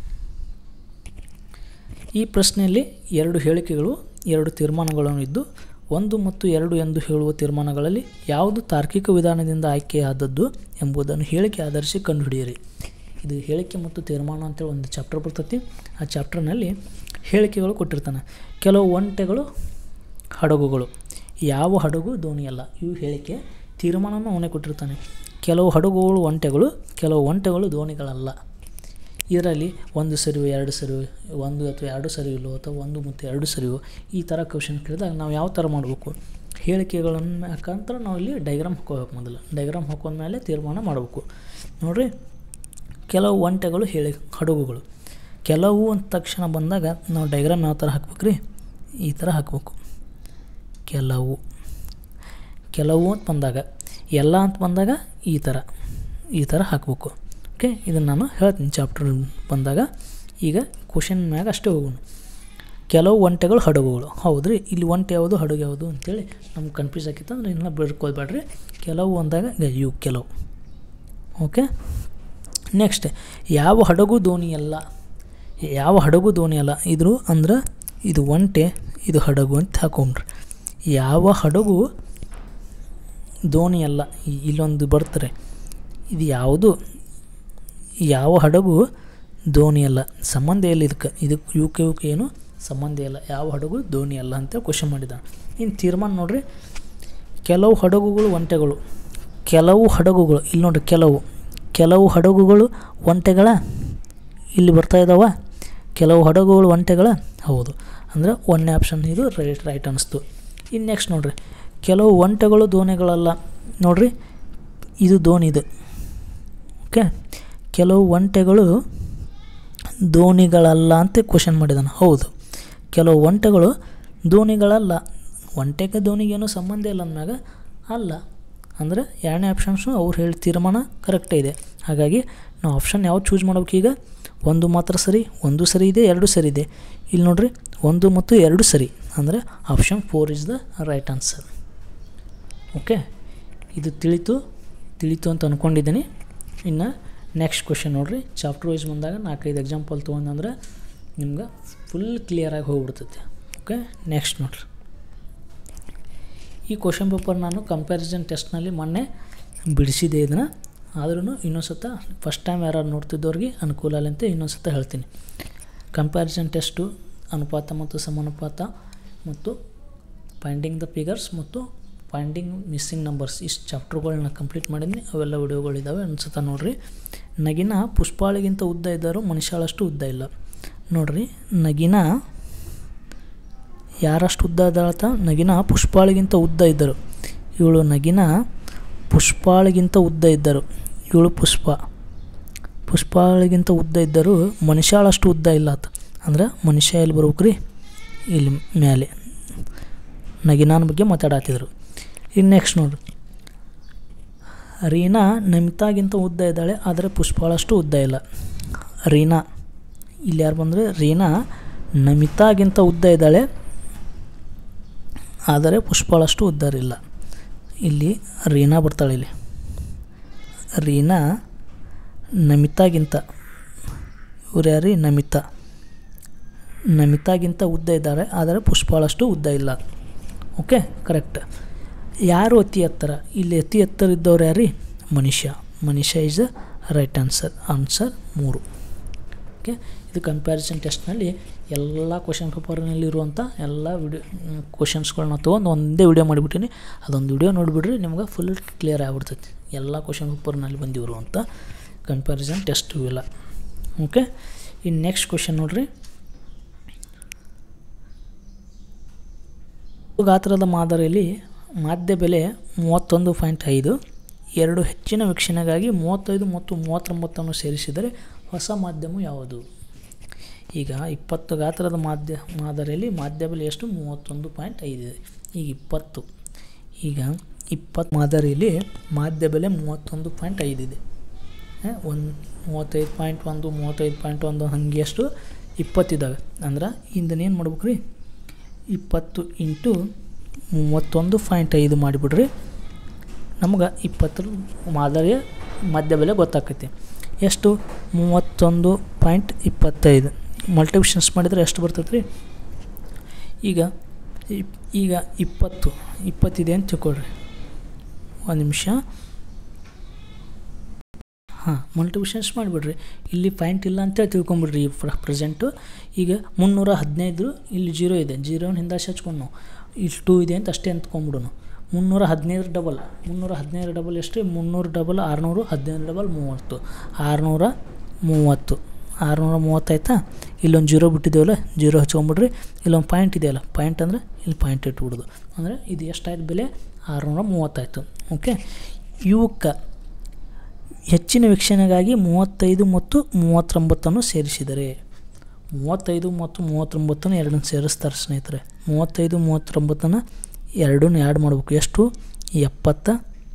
ಈ ಪ್ರಶ್ನೆಯಲ್ಲಿ ಎರಡು ಹೇಳಿಕೆಗಳು ಎರಡು ತೀರ್ಮಾನಗಳನ್ನು ಇದ್ದು ಒಂದು ಮತ್ತು ಎರಡು ಎಂದು ಹೇಳುವ ತೀರ್ಮಾನಗಳಲ್ಲಿ ಯಾವುದು ತಾರ್ಕಿಕ ವಿಧಾನದಿಂದ ಆಯ್ಕೆಯಾದದ್ದು ಎಂಬುದನ್ನು ಹೇಳಿಕೆ ಆಧರಿಸಿ ಕಂಡುಹಿಡಿಯಿರಿ ಇದು ಹೇಳಿಕೆ ಮತ್ತು ತೀರ್ಮಾನ ಅಂತೇಳಿ ಒಂದು ಚಾಪ್ಟರ್ ಬರ್ತೈತಿ ಆ ಚಾಪ್ಟರ್ನಲ್ಲಿ ಹೇಳಿಕೆಗಳು ಕೊಟ್ಟಿರ್ತಾನೆ ಕೆಲವು ಒಂಟೆಗಳು ಹಡಗುಗಳು ಯಾವ ಹಡಗು ದೋಣಿ ಅಲ್ಲ ಇವು ಹೇಳಿಕೆ ತೀರ್ಮಾನನೂ ಅವನೇ ಕೊಟ್ಟಿರ್ತಾನೆ ಕೆಲವು ಹಡಗುಗಳು ಒಂಟೆಗಳು ಕೆಲವು ಒಂಟೆಗಳು ದೋಣಿಗಳಲ್ಲ ಇದರಲ್ಲಿ ಒಂದು ಸರಿವು ಎರಡು ಸರಿವು ಒಂದು ಅಥವಾ ಎರಡು ಸರಿವಿಲ್ಲೋ ಅಥವಾ ಒಂದು ಮತ್ತು ಎರಡು ಸರಿವು ಈ ಥರ ಕ್ವಶನ್ ಕೇಳಿದಾಗ ನಾವು ಯಾವ ಥರ ಮಾಡಬೇಕು ಹೇಳಿಕೆಗಳನ್ನು ಯಾಕಂದ್ರೆ ನಾವು ಇಲ್ಲಿ ಡೈಗ್ರಾಮ್ ಹಾಕೋಬೇಕು ಮೊದಲು ಡೈಗ್ರಾಮ್ ಹಾಕೊಂಡ್ಮೇಲೆ ತೀರ್ಮಾನ ಮಾಡಬೇಕು ನೋಡಿರಿ ಕೆಲವು ಒಂಟೆಗಳು ಹೇಳಿ ಹಡಗುಗಳು ಕೆಲವು ಅಂದ ತಕ್ಷಣ ಬಂದಾಗ ನಾವು ಡೈಗ್ರಾಮ್ ಯಾವ ಥರ ಹಾಕ್ಬೇಕು ರೀ ಈ ಥರ ಹಾಕಬೇಕು ಕೆಲವು ಕೆಲವು ಅಂತ ಬಂದಾಗ ಎಲ್ಲ ಅಂತ ಬಂದಾಗ ಈ ಥರ ಈ ಥರ ಹಾಕಬೇಕು ಓಕೆ ಇದನ್ನು ನಾನು ಹೇಳ್ತೀನಿ ಚಾಪ್ಟರ್ ಬಂದಾಗ ಈಗ ಕ್ವಶನ್ ಮ್ಯಾಗ ಅಷ್ಟೇ ಹೋಗೋಣ ಕೆಲವು ಒಂಟೆಗಳು ಹಡಗುಗಳು ಹೌದು ರೀ ಇಲ್ಲಿ ಒಂಟೆ ಯಾವುದು ಹಡಗು ಯಾವುದು ಅಂತೇಳಿ ನಮ್ಗೆ ಕನ್ಫ್ಯೂಸ್ ಆಗಿತ್ತು ಅಂದ್ರೆ ಇನ್ನೂ ಬಿಡ್ಕೊಳ್ಬೇಡ್ರಿ ಕೆಲವು ಅಂದಾಗ ಇವು ಕೆಲವು ಓಕೆ ನೆಕ್ಸ್ಟ್ ಯಾವ ಹಡಗು ದೋಣಿ ಅಲ್ಲ ಯಾವ ಹಡಗು ದೋಣಿ ಅಲ್ಲ ಇದ್ರು ಅಂದ್ರೆ ಇದು ಒಂಟೆ ಇದು ಹಡಗು ಅಂತ ಹಾಕೊಂಡ್ರಿ ಯಾವ ಹಡಗು ದೋಣಿ ಅಲ್ಲ ಇ- ಇಲ್ಲೊಂದು ಬರ್ತಾರೆ ಇದು ಯಾವುದು ಯಾವ ಹಡಗು ದೋಣಿ ಅಲ್ಲ ಸಂಬಂಧ ಇಲ್ಲ ಇದಕ್ಕೆ ಇದಕ್ಕೆ ಇವಕ್ಕೆ ಇವಕ್ಕೆ ಏನು ಸಂಬಂಧ ಇಲ್ಲ ಯಾವ ಹಡಗು ದೋಣಿ ಅಲ್ಲ ಅಂತ ಕ್ವಶನ್ ಮಾಡಿದ್ದಾನೆ ಇನ್ನು ತೀರ್ಮಾನ ನೋಡ್ರಿ ಕೆಲವು ಹಡಗುಗಳು ಒಂಟೆಗಳು ಕೆಲವು ಹಡಗುಗಳು ಇಲ್ಲಿ ನೋಡ್ರಿ ಕೆಲವು ಕೆಲವು ಹಡಗುಗಳು ಒಂಟೆಗಳ ಇಲ್ಲಿ ಬರ್ತಾ ಇದ್ದಾವ ಕೆಲವು ಹಡಗುಗಳು ಒಂಟೆಗಳ ಹೌದು ಅಂದರೆ ಒಂದನೇ ಆಪ್ಷನ್ ಇದು ರೈಟ್ ರೈಟ್ ಅನ್ನಿಸ್ತು ಇನ್ನು ನೆಕ್ಸ್ಟ್ ನೋಡ್ರಿ ಕೆಲವು ಒಂಟೆಗಳು ದೋಣಿಗಳಲ್ಲ ನೋಡ್ರಿ ಇದು ದೋಣಿ ಇದು ಓಕೆ ಕೆಲವು ಒಂಟೆಗಳು ದೋಣಿಗಳಲ್ಲ ಅಂತ ಕ್ವಶನ್ ಮಾಡಿದಾನೆ ಹೌದು ಕೆಲವು ಒಂಟೆಗಳು ದೋಣಿಗಳಲ್ಲ ಒಂಟೆಗೆ ದೋಣಿಗೇನು ಸಂಬಂಧ ಇಲ್ಲ ಅಂದಾಗ ಅಲ್ಲ ಅಂದರೆ ಎರಡನೇ ಆಪ್ಷನ್ಸು ಅವ್ರು ಹೇಳಿ ತೀರ್ಮಾನ ಕರೆಕ್ಟೇ ಇದೆ ಹಾಗಾಗಿ ನಾವು ಆಪ್ಷನ್ ಯಾವ್ದು ಚೂಸ್ ಮಾಡ್ಬೇಕು ಈಗ ಒಂದು ಮಾತ್ರ ಸರಿ ಒಂದು ಸರಿ ಇದೆ ಎರಡು ಸರಿ ಇದೆ ಇಲ್ಲಿ ನೋಡ್ರಿ ಒಂದು ಮತ್ತು ಎರಡು ಸರಿ ಅಂದರೆ option four is the right answer okay ಇದು ತಿಳಿತು ತಿಳಿತು ಅಂತ ಅಂದ್ಕೊಂಡಿದ್ದೀನಿ ಇನ್ನು ನೆಕ್ಸ್ಟ್ ಕ್ವಶನ್ ನೋಡ್ರಿ ಚಾಪ್ಟರ್ ವೈಸ್ ಬಂದಾಗ ನಾಲ್ಕೈದು ಎಕ್ಸಾಂಪಲ್ ತೊಗೊಂಡಂದ್ರೆ ನಿಮ್ಗೆ ಫುಲ್ ಕ್ಲಿಯರಾಗಿ ಹೋಗ್ಬಿಡ್ತೈತೆ ಓಕೆ ನೆಕ್ಸ್ಟ್ ನೋಡ್ರಿ ಈ ಕ್ವಶನ್ ಪೇಪರ್ ನಾನು ಕಂಪ್ಯಾರಿಸನ್ ಟೆಸ್ಟ್ನಲ್ಲಿ ಮೊನ್ನೆ ಬಿಡಿಸಿದೆ ಇದನ್ನು ಆದ್ರೂ ಇನ್ನೊಂದು ಸತ ಫಸ್ಟ್ ಟೈಮ್ ಯಾರು ನೋಡ್ತಿದ್ದವ್ರಿಗೆ ಅನುಕೂಲ ಆಗಲಿ ಅಂತ ಇನ್ನೊಂದು ಸತ ಹೇಳ್ತೀನಿ ಕಂಪ್ಯಾರಿಸನ್ ಟೆಸ್ಟು ಅನುಪಾತ ಮತ್ತು ಸಮಾನುಪಾತ ಮತ್ತು ಫೈಂಡಿಂಗ್ ದ ಫಿಗರ್ಸ್ ಮತ್ತು ಫೈಂಡಿಂಗ್ ಮಿಸ್ಸಿಂಗ್ ನಂಬರ್ಸ್ ಇಷ್ಟು ಚಾಪ್ಟರ್ಗಳನ್ನ ಕಂಪ್ಲೀಟ್ ಮಾಡಿದ್ನಿ ಅವೆಲ್ಲ ವಿಡಿಯೋಗಳಿದ್ದಾವೆ ಅನ್ಸುತ್ತಾ ನೋಡ್ರಿ ನಗಿನ ಪುಷ್ಪಾಳಿಗಿಂತ ಉದ್ದ ಇದ್ದರೂ ಮನುಷ್ಯಾಳಷ್ಟು ಉದ್ದ ಇಲ್ಲ ನೋಡ್ರಿ ನಗಿನ ಯಾರಷ್ಟು ಉದ್ದ ಇದ್ದಾಳತ್ತ ನಗಿನ ಪುಷ್ಪಾಳಿಗಿಂತ ಉದ್ದ ಇದ್ದರು ಇವಳು ನಗಿನ ಪುಷ್ಪಾಳಿಗಿಂತ ಉದ್ದ ಇದ್ದರು ಇವಳು ಪುಷ್ಪ ಪುಷ್ಪಾಳಿಗಿಂತ ಉದ್ದ ಇದ್ದರು ಮನುಷ್ಯಾಳಷ್ಟು ಉದ್ದ ಇಲ್ಲ ಆತ ಅಂದ್ರೆ ಮನುಷ್ಯ ಎಲ್ಲಿ ಬರ್ಬೇಕ್ರಿ ಇಲ್ಲಿ ಮೇಲೆ ನಗಿನಾನ ಬಗ್ಗೆ ಮಾತಾಡತ್ತಿದ್ರು ಇನ್ನು ನೆಕ್ಸ್ಟ್ ನೋಡ್ರಿ ರೀನಾ ನಮಿತಾಗಿಂತ ಉದ್ದ ಇದ್ದಾಳೆ ಆದರೆ ಪುಷ್ಪಾಳಷ್ಟು ಉದ್ದ ಇಲ್ಲ ರೀನಾ ಇಲ್ಲಿ ಯಾರು ಬಂದರೆ ರೀನಾ ನಮಿತಾಗಿಂತ ಉದ್ದ ಇದ್ದಾಳೆ ಆದರೆ ಪುಷ್ಪಾಳಷ್ಟು ಉದ್ದರಿಲ್ಲ ಇಲ್ಲಿ ರೀನಾ ಬರ್ತಾಳೆ ಇಲ್ಲಿ ರೀನಾ ನಮಿತಾಗಿಂತ ಇವ್ರು ಯಾರೀ ನಮಿತಾ ನಮಿತಾಗಿಂತ ಉದ್ದ ಇದ್ದಾರೆ ಆದರೆ ಪುಷ್ಪಾಳಷ್ಟು ಉದ್ದ ಇಲ್ಲ ಓಕೆ ಕರೆಕ್ಟ್ ಯಾರು ಅತಿ ಎತ್ತರ ಇಲ್ಲಿ ಅತಿ ಎತ್ತರ ಇದ್ದವ್ರು ಯಾರೀ ಮನುಷ್ಯ ಮನುಷ್ಯ is a right answer answer ಮೂರು ಓಕೆ ಇದು ಕಂಪ್ಯಾರಿಸನ್ ಟೆಸ್ಟ್ನಲ್ಲಿ ಎಲ್ಲ ಕ್ವಶನ್ ಪೇಪರ್ನಲ್ಲಿ ಇರುವಂಥ ಎಲ್ಲ ವಿಡಿಯೋ ಕ್ವಶನ್ಸ್ಗಳನ್ನ ತೊಗೊಂಡು ಒಂದೇ ವಿಡಿಯೋ ಮಾಡಿಬಿಟ್ಟಿನಿ ಅದೊಂದು ವಿಡಿಯೋ ನೋಡಿಬಿಡ್ರಿ ನಿಮ್ಗೆ ಫುಲ್ ಕ್ಲಿಯರ್ ಆಗ್ಬಿಡ್ತೈತಿ ಎಲ್ಲ ಕ್ವಶನ್ ಪೇಪರ್ನಲ್ಲಿ ಬಂದಿವರು ಅಂತ ಕಂಪ್ಯಾರಿಸನ್ ಟೆಸ್ಟ್ ಇವೆಲ್ಲ ಓಕೆ ಇನ್ನು ನೆಕ್ಸ್ಟ್ ಕ್ವಶನ್ ನೋಡ್ರಿ ಗಾತ್ರದ ಮಾದರಿಯಲ್ಲಿ ಮಾಧ್ಯ ಬೆಲೆ ಮೂವತ್ತೊಂದು ಪಾಯಿಂಟ್ ಐದು ಎರಡು ಹೆಚ್ಚಿನ ವೀಕ್ಷಣೆಗಾಗಿ ಮೂವತ್ತೈದು ಮತ್ತು ಮೂವತ್ತೊಂಬತ್ತನ್ನು ಸೇರಿಸಿದರೆ ಹೊಸ ಮಾಧ್ಯಮ ಯಾವುದು ಈಗ ಇಪ್ಪತ್ತು ಗಾತ್ರದ ಮಾಧ್ಯ ಮಾದರಿಯಲ್ಲಿ ಮಾಧ್ಯ ಬೆಲೆ ಎಷ್ಟು ಮೂವತ್ತೊಂದು ಪಾಯಿಂಟ್ ಐದು ಇದೆ ಈಗ ಇಪ್ಪತ್ತು ಈಗ ಇಪ್ಪತ್ತು ಮಾದರಿಯಲ್ಲಿ ಮಾಧ್ಯ ಬೆಲೆ ಮೂವತ್ತೊಂದು ಪಾಯಿಂಟ್ ಐದಿದೆ ಒಂದು ಮೂವತ್ತೈದು ಪಾಯಿಂಟ್ ಒಂದು ಮೂವತ್ತೈದು ಪಾಯಿಂಟ್ ಒಂದು ಹಾಗೆ ಎಷ್ಟು ಇಪ್ಪತ್ತಿದ್ದಾವೆ ಅಂದ್ರೆ ಇಂದನೇನು ಮಾಡ್ಬೇಕು ರೀ ಇಪ್ಪತ್ತು ಇಂಟು ಮೂವತ್ತೊಂದು ಪಾಯಿಂಟ್ ಐದು ಮಾಡಿಬಿಡ್ರಿ ನಮ್ಗೆ ಇಪ್ಪತ್ತರ ಮಾದರಿಯ ಮಧ್ಯ ಬೆಲೆ ಗೊತ್ತಾಕೈತಿ ಎಷ್ಟು ಮೂವತ್ತೊಂದು ಪಾಯಿಂಟ್ ಇಪ್ಪತ್ತೈದು ಮಲ್ಟಿಪ್ಷನ್ಸ್ ಮಾಡಿದರೆ ಎಷ್ಟು ಬರ್ತೈತೆ ರೀ ಈಗ ಇಪ್- ಈಗ ಇಪ್ಪತ್ತು ಇಪ್ಪತ್ತಿದೆ ಅಂತ ತಿಳ್ಕೊಳ್ರಿ ಒಂದು ನಿಮಿಷ ಹಾಂ ಮಲ್ಟಿಪ್ಷನ್ಸ್ ಮಾಡಿಬಿಡ್ರಿ ಇಲ್ಲಿ ಪಾಯಿಂಟ್ ಇಲ್ಲ ಅಂತೇಳಿ ತಿಳ್ಕೊಂಬಿಡ್ರಿ ಈ ಪ್ರೆಸೆಂಟು ಈಗ ಮುನ್ನೂರ ಹದಿನೈದು ಇಲ್ಲಿ ಜೀರೋ ಇದೆ ಜೀರೋನ ಹಿಂದಾಶೆ ಹಚ್ಕೊಂಡು ನಾವು ಇಲ್ಲಿ ಟೂ ಇದೆ ಅಂತ ಅಷ್ಟೇ ಅಂದ್ಕೊಂಬಿಡೋಣ ಮುನ್ನೂರ ಹದಿನೈದು ಡಬಲ್ ಮುನ್ನೂರ ಹದಿನೈದು ಡಬಲ್ ಎಷ್ಟು ಮುನ್ನೂರು ಡಬಲ್ ಆರುನೂರು ಹದಿನೈದು ಡಬಲ್ ಮೂವತ್ತು ಆರುನೂರ ಮೂವತ್ತು ಆರುನೂರ ಮೂವತ್ತಾಯ್ತಾ ಇಲ್ಲೊಂದು ಜೀರೋ ಬಿಟ್ಟಿದ್ದೇವಲ್ಲ ಜೀರೋ ಹಚ್ಕೊಂಬಿಡ್ರಿ ಇಲ್ಲೊಂದು ಪಾಯಿಂಟ್ ಇದೆಯಲ್ಲ ಪಾಯಿಂಟ್ ಅಂದರೆ ಇಲ್ಲಿ ಪಾಯಿಂಟ್ ಇಟ್ಬಿಡೋದು ಅಂದರೆ ಇದು ಎಷ್ಟಾಯ್ತು ಬೆಲೆ ಆರುನೂರ ಮೂವತ್ತಾಯಿತು ಓಕೆ ಇವಕ್ಕೆ ಹೆಚ್ಚಿನ ವೀಕ್ಷಣೆಗಾಗಿ ಮೂವತ್ತೈದು ಮತ್ತು ಮೂವತ್ತೊಂಬತ್ತನ್ನು ಸೇರಿಸಿದರೆ ಮೂವತ್ತೈದು ಮತ್ತು ಮೂವತ್ತೊಂಬತ್ತನ್ನು ಎರಡನ್ನು ಸೇರಿಸ್ತಾರೆ ಸ್ನೇಹಿತರೆ ಮೂವತ್ತೈದು ಮೂವತ್ತೊಂಬತ್ತನ್ನು ಎರಡನ್ನೂ ಆ್ಯಡ್ ಮಾಡಬೇಕು ಎಷ್ಟು ಎಪ್ಪತ್ತ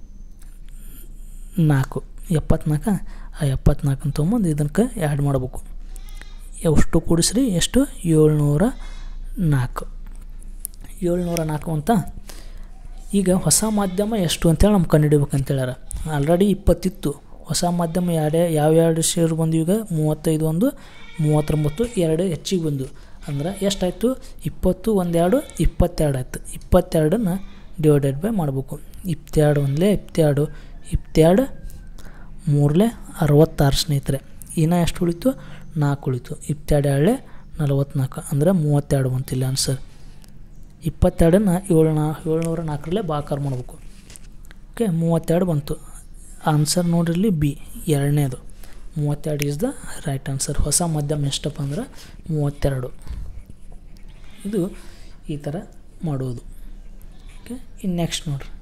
ನಾಲ್ಕು ಎಪ್ಪತ್ನಾಲ್ಕು ಆ ಎಪ್ಪತ್ನಾಲ್ಕನ್ನು ತೊಗೊಂಬಂದು ಇದಕ್ಕೆ ಆ್ಯಡ್ ಮಾಡಬೇಕು ಎಷ್ಟು ಕೂಡಿಸ್ರಿ ಎಷ್ಟು ಏಳ್ನೂರ ನಾಲ್ಕು ಏಳ್ನೂರ ನಾಲ್ಕು ಅಂತ ಈಗ ಹೊಸ ಮಾಧ್ಯಮ ಎಷ್ಟು ಅಂತೇಳಿ ನಮ್ಗೆ ಕಂಡುಹಿಡಿಬೇಕಂತ ಹೇಳ್ಯಾರ ಆಲ್ರೆಡಿ ಇಪ್ಪತ್ತಿತ್ತು ಹೊಸ ಮಾಧ್ಯಮ ಎರಡೇ ಯಾವ್ಯಾವ ಶೇರ್ ಬಂದು ಈಗ ಮೂವತ್ತೈದು ಒಂದು ಮೂವತ್ತೊಂಬತ್ತು ಎರಡು ಹೆಚ್ಚಿಗೆ ಬಂದು ಅಂದ್ರೆ ಎಷ್ಟಾಯಿತು ಇಪ್ಪತ್ತು ಒಂದೆರಡು ಇಪ್ಪತ್ತೆರಡು ಆಯಿತು ಇಪ್ಪತ್ತೆರಡನ್ನು ಡಿವೈಡೆಡ್ ಬೈ ಮಾಡಬೇಕು ಇಪ್ಪತ್ತೆರಡು ಒಂದಲೇ ಇಪ್ಪತ್ತೆರಡು ಇಪ್ಪತ್ತೆರಡು ಮೂರಲೇ ಅರವತ್ತಾರು ಸ್ನೇಹಿತರೆ ಇನ್ನು ಎಷ್ಟು ಉಳಿತು ನಾಲ್ಕು ಉಳಿತು ಇಪ್ಪತ್ತೆರಡು ಎರಡಲೇ ನಲವತ್ತ್ನಾಲ್ಕು ಅಂದರೆ ಮೂವತ್ತೆರಡು ಬಂತಿಲ್ಲ ಆನ್ಸರ್ ಇಪ್ಪತ್ತೆರಡನ್ನು ಏಳು ನಾ ಏಳ್ನೂರ ನಾಲ್ಕರಲ್ಲೇ ಬಾಕಾರ ಮಾಡಬೇಕು ಓಕೆ ಮೂವತ್ತೆರಡು ಬಂತು ಆನ್ಸರ್ ನೋಡಿರಲಿ ಬಿ ಎರಡನೇದು ಮೂವತ್ತೆರಡು ಈಸ್ ದ ರೈಟ್ ಆನ್ಸರ್ ಹೊಸ ಮಧ್ಯಮ ಎಷ್ಟಪ್ಪ ಅಂದ್ರೆ ಮೂವತ್ತೆರಡು ಇದು ಈ ಥರ ಮಾಡೋದು ಓಕೆ ಇನ್ನು ನೆಕ್ಸ್ಟ್ ನೋಡ್ರಿ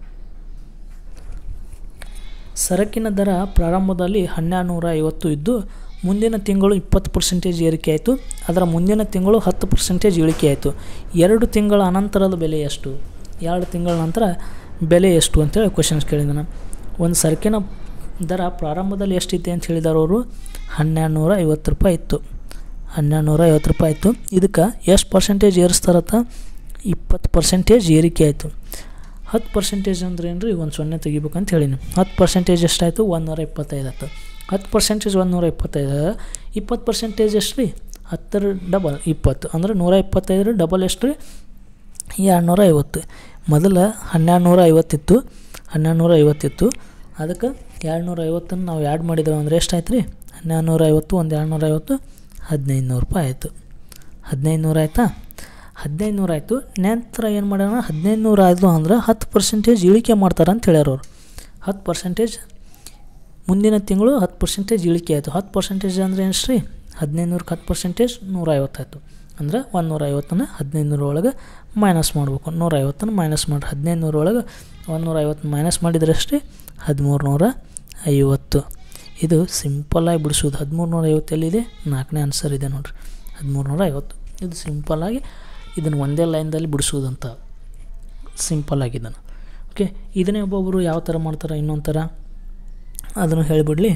ಸರಕಿನ ದರ ಪ್ರಾರಂಭದಲ್ಲಿ ಹನ್ನೆರಡು ನೂರ ಐವತ್ತು ಇದ್ದು ಮುಂದಿನ ತಿಂಗಳು ಇಪ್ಪತ್ತು ಪರ್ಸೆಂಟೇಜ್ ಏರಿಕೆ ಆಯಿತು ಅದರ ಮುಂದಿನ ತಿಂಗಳು ಹತ್ತು ಪರ್ಸೆಂಟೇಜ್ ಇಳಿಕೆ ಆಯಿತು ಎರಡು ತಿಂಗಳ ಅನಂತರದ ಬೆಲೆ ಎಷ್ಟು ಎರಡು ತಿಂಗಳ ನಂತರ ಬೆಲೆ ಎಷ್ಟು ಅಂತೇಳಿ ಕ್ವಶನ್ಸ್ ಕೇಳಿದ್ದಾನೆ ಒಂದು ಸರಕಿನ ದರ ಪ್ರಾರಂಭದಲ್ಲಿ ಎಷ್ಟಿದೆ ಅಂತ ಹೇಳಿದಾರೆ ಅವರು ಹನ್ನೆರಡು ನೂರ ಐವತ್ತು ರೂಪಾಯಿ ಇತ್ತು ಹನ್ನೆರಡು ನೂರ ಐವತ್ತು ರೂಪಾಯಿ ಇತ್ತು ಇದಕ್ಕೆ ಎಷ್ಟು ಪರ್ಸೆಂಟೇಜ್ ಏರಿಸ್ತಾರತ್ತ ಇಪ್ಪತ್ತು ಪರ್ಸೆಂಟೇಜ್ ಏರಿಕೆ ಆಯಿತು ಹತ್ತು ಪರ್ಸೆಂಟೇಜ್ ಅಂದ್ರೆ ಏನು ರೀ ಒಂದು ಸೊನ್ನೆ ತೆಗಿಬೇಕಂತ ಹೇಳೀನಿ ಹತ್ತು ಪರ್ಸೆಂಟೇಜ್ ಎಷ್ಟಾಯಿತು ಒಂದೂರ ಇಪ್ಪತ್ತೈದು ಆಯ್ತು ಹತ್ತು ಪರ್ಸೆಂಟೇಜ್ ಒಂದೂರ ಇಪ್ಪತ್ತೈದು ಇಪ್ಪತ್ತು ಪರ್ಸೆಂಟೇಜ್ ಎಷ್ಟು ರೀ ಹತ್ತರ ಡಬಲ್ ಇಪ್ಪತ್ತು ಅಂದ್ರೆ ನೂರ ಇಪ್ಪತ್ತೈದರ ಡಬಲ್ ಎಷ್ಟು ರೀ ಎರಡು ನೂರ ಐವತ್ತು ಮೊದಲು ಹನ್ನೆರಡು ನೂರ ಐವತ್ತಿತ್ತು ಹನ್ನೆರಡು ನೂರ ಐವತ್ತಿತ್ತು ಅದಕ್ಕೆ ಎರಡು ನೂರ ಐವತ್ತನ್ನು ನಾವು ಆ್ಯಡ್ ಮಾಡಿದ್ದೇವೆ ಅಂದರೆ ಎಷ್ಟಾಯ್ತು ರೀ ಹನ್ನೆರಡು ನೂರ ಐವತ್ತು ಒಂದು ಎರಡು ನೂರ ಐವತ್ತು ಹದಿನೈದು ನೂರು ರೂಪಾಯಿ ಆಯಿತು ಹದಿನೈದು ನೂರು ಆಯಿತಾ ಹದಿನೈದು ನೂರು ಆಯಿತು ನಂತರ ಏನು ಮಾಡ್ಯಾರ ಹದಿನೈದು ನೂರು ಆಯಿತು ಅಂದ್ರೆ ಹತ್ತು ಪರ್ಸೆಂಟೇಜ್ ಇಳಿಕೆ ಮಾಡ್ತಾರೆ ಅಂತ ಹೇಳ್ಯಾರ ಅವ್ರು ಹತ್ತು ಪರ್ಸೆಂಟೇಜ್ ಮುಂದಿನ ತಿಂಗಳು ಹತ್ತು ಪರ್ಸೆಂಟೇಜ್ ಇಳಿಕೆ ಆಯಿತು ಹತ್ತು ಪರ್ಸೆಂಟೇಜ್ ಅಂದರೆ ಎಷ್ಟು ರೀ ಹದಿನೈದು ನೂರಕ್ಕೆ ಹತ್ತು ಪರ್ಸೆಂಟೇಜ್ ನೂರ ಐವತ್ತಾಯಿತು ಅಂದ್ರೆ ಒಂದು ನೂರ ಐವತ್ತನ್ನು ಹದಿನೈದು ನೂರ ಒಳಗೆ ಮೈನಸ್ ಮಾಡಬೇಕು ನೂರ ಐವತ್ತನ್ನು ಮೈನಸ್ ಮಾಡಿ ಹದಿನೈದು ನೂರ ಒಳಗೆ ಒಂದು ನೂರ ಐವತ್ತು ಮೈನಸ್ ಮಾಡಿದರೆ ಅಷ್ಟೇ ಹದಿಮೂರು ನೂರ ಐವತ್ತು ಇದು ಸಿಂಪಲ್ಲಾಗಿ ಬಿಡಿಸೋದು ಹದಿಮೂರು ನೂರ ಐವತ್ತು ಎಲ್ಲಿದೆ ನಾಲ್ಕನೇ ಆನ್ಸರ್ ಇದೆ ನೋಡಿರಿ ಹದಿಮೂರು ನೂರ ಐವತ್ತು ಇದು ಸಿಂಪಲ್ಲಾಗಿ ಇದನ್ನು ಒಂದೇ ಲೈನ್ದಲ್ಲಿ ಬಿಡಿಸೋದಂತ ಸಿಂಪಲ್ಲಾಗಿ ಇದನ್ನು ಓಕೆ ಇದನ್ನೇ ಒಬ್ಬೊಬ್ಬರು ಯಾವ ಥರ ಮಾಡ್ತಾರೆ ಇನ್ನೊಂದು ಥರ ಅದನ್ನು ಹೇಳಿಬಿಡ್ಲಿ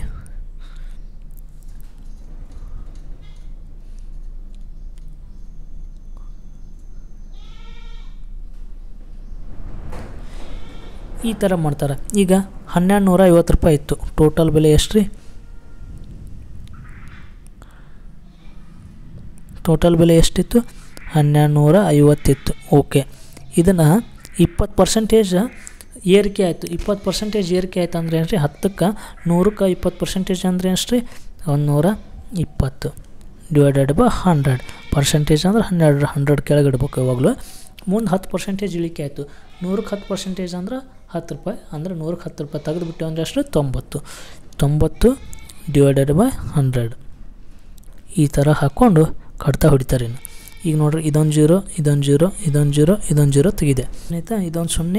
ಈ ಥರ ಮಾಡ್ತಾರೆ ಈಗ ಹನ್ನೆರಡು ನೂರ ಐವತ್ತು ರೂಪಾಯಿ ಇತ್ತು ಟೋಟಲ್ ಬೆಲೆ ಎಷ್ಟು ರೀ ಟೋಟಲ್ ಬೆಲೆ ಎಷ್ಟಿತ್ತು ಹನ್ನೆರಡು ನೂರ ಐವತ್ತಿತ್ತು ಓಕೆ ಇದನ್ನು ಇಪ್ಪತ್ತು ಪರ್ಸೆಂಟೇಜ್ ಏರಿಕೆ ಆಯಿತು ಇಪ್ಪತ್ತು ಪರ್ಸೆಂಟೇಜ್ ಏರಿಕೆ ಆಯ್ತು ಅಂದರೆ ಏನು ರೀ ಹತ್ತಕ್ಕೆ ನೂರಕ್ಕೆ ಇಪ್ಪತ್ತು ಪರ್ಸೆಂಟೇಜ್ ಅಂದರೆ ಎಷ್ಟು ರೀ ಒಂದು ನೂರ ಇಪ್ಪತ್ತು ಡಿವೈಡೆಡ್ ಬೈ ಹಂಡ್ರೆಡ್ ಪರ್ಸೆಂಟೇಜ್ ಅಂದ್ರೆ ಹನ್ನೆರಡು ಹಂಡ್ರೆಡ್ ಕೆಳಗೆ ಇಡ್ಬೇಕು ಯಾವಾಗಲೂ ಮುಂದೆ ಹತ್ತು ಪರ್ಸೆಂಟೇಜ್ ಇಳಿಕೆ ಆಯಿತು ನೂರಕ್ಕೆ ಹತ್ತು ಪರ್ಸೆಂಟೇಜ್ ಅಂದ್ರೆ ಹತ್ತು ರೂಪಾಯಿ ಅಂದ್ರೆ ನೂರಕ್ಕೆ ಹತ್ತು ರೂಪಾಯಿ ತೆಗೆದುಬಿಟ್ಟು ಅಂದರೆ ಎಷ್ಟು ತೊಂಬತ್ತು ತೊಂಬತ್ತು ಡಿವೈಡೆಡ್ ಬೈ ಹಂಡ್ರೆಡ್ ಈ ಥರ ಹಾಕ್ಕೊಂಡು ಕಡ್ತಾ ಹೊಡಿತಾರೆ ಇನ್ನು ಈಗ ನೋಡ್ರಿ ಇದೊಂದು ಜೀರೋ ಇದೊಂದು ಜೀರೋ ಇದೊಂದು ಜೀರೋ ಇದೊಂದು ಜೀರೋ ತೆಗಿದೆ ಆಯಿತಾ ಇದೊಂದು ಸೊನ್ನೆ